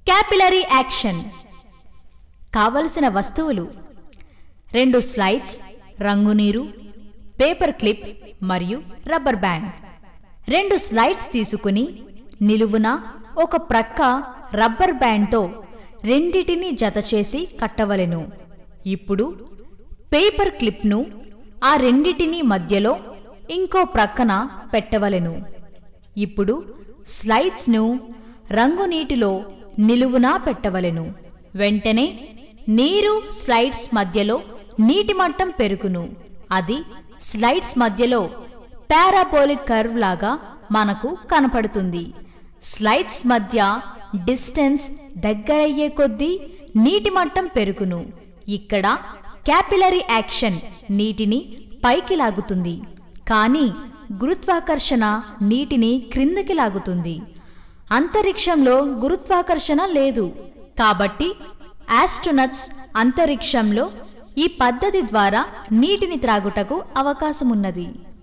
capillary action కావలసిన వస్తువులు రెండు స్లైడ్స్ రంగునీరు పేపర్ క్లిప్ మరియు రబ్బర్ బ్యాండ్ రెండు స్లైడ్స్ తీసుకుని నిలువున ఒక ప్రక్క రబ్బర్ బ్యాండ్తో రెండిటిని జతచేసి కట్టవలెను ఇప్పుడు పేపర్ క్లిప్ను ఆ రెండిటిని మధ్యలో ఇంకో ప్రక్కన పెట్టవలెను ఇప్పుడు స్లైడ్స్ను రంగు నీటిలో నిలువునా పెట్టవలెను వెంటనే నీరు స్లైడ్స్ మధ్యలో నీటి మట్టం పెరుగును అది స్లైడ్స్ మధ్యలో పారాబోలిక్ కర్వ్ లాగా మనకు కనపడుతుంది స్లైడ్స్ మధ్య డిస్టెన్స్ దగ్గరయ్యే కొద్దీ నీటి మట్టం పెరుగును ఇక్కడ క్యాపిలరీ యాక్షన్ నీటిని పైకి లాగుతుంది కానీ గురుత్వాకర్షణ నీటిని క్రిందకి లాగుతుంది అంతరిక్షంలో గురుత్వాకర్షణ లేదు కాబట్టి ఆస్ట్రోనట్స్ అంతరిక్షంలో ఈ పద్ధతి ద్వారా నీటిని త్రాగుటకు అవకాశమున్నది